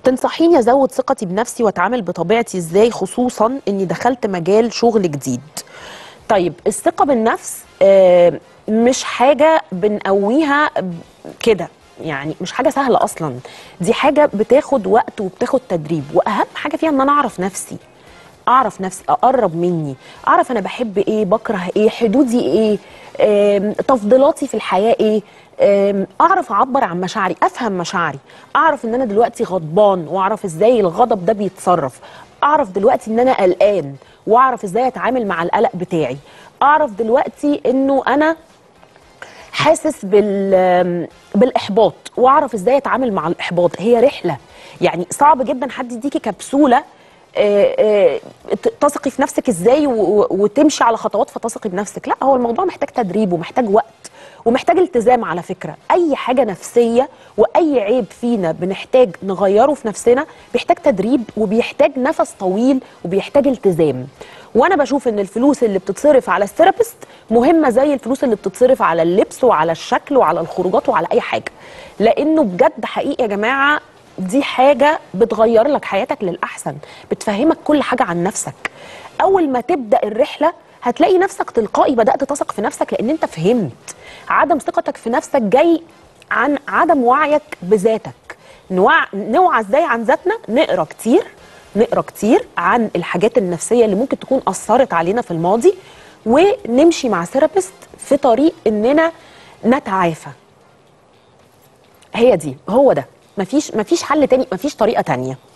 تنصحيني ازود ثقتي بنفسي واتعامل بطبيعتي ازاي خصوصا اني دخلت مجال شغل جديد طيب الثقه بالنفس آه، مش حاجه بنقويها ب- كده يعني مش حاجه سهله اصلا دي حاجه بتاخد وقت وبتاخد تدريب واهم حاجه فيها ان انا اعرف نفسي اعرف نفسي اقرب مني اعرف انا بحب ايه بكره ايه حدودي ايه آم، تفضيلاتي في الحياه ايه آم، اعرف اعبر عن مشاعري افهم مشاعري اعرف ان انا دلوقتي غضبان واعرف ازاي الغضب ده بيتصرف اعرف دلوقتي ان انا قلقان واعرف ازاي اتعامل مع القلق بتاعي اعرف دلوقتي انه انا حاسس بال بالاحباط واعرف ازاي اتعامل مع الاحباط هي رحله يعني صعب جدا حد يديكي كبسوله آه، آه، ت- تثقي في نفسك ازاي و- و- وتمشي على خطوات فتثقي بنفسك لا هو الموضوع محتاج تدريب ومحتاج وقت ومحتاج التزام على فكره اي حاجه نفسيه واي عيب فينا بنحتاج نغيره في نفسنا بيحتاج تدريب وبيحتاج نفس طويل وبيحتاج التزام وانا بشوف ان الفلوس اللي بتتصرف على الثيرابيست مهمه زي الفلوس اللي بتتصرف على اللبس وعلى الشكل وعلى الخروجات وعلى اي حاجه لانه بجد حقيقي يا جماعه دي حاجه بتغير لك حياتك للاحسن بتفهمك كل حاجه عن نفسك اول ما تبدا الرحله هتلاقي نفسك تلقائي بدات تثق في نفسك لان انت فهمت عدم ثقتك في نفسك جاي عن عدم وعيك بذاتك نوع نوعى ازاي عن ذاتنا نقرا كتير نقرا كتير عن الحاجات النفسيه اللي ممكن تكون اثرت علينا في الماضي ونمشي مع ثيرابيست في طريق اننا نتعافى هي دي هو ده مفيش مفيش حل تاني مفيش طريقه تانيه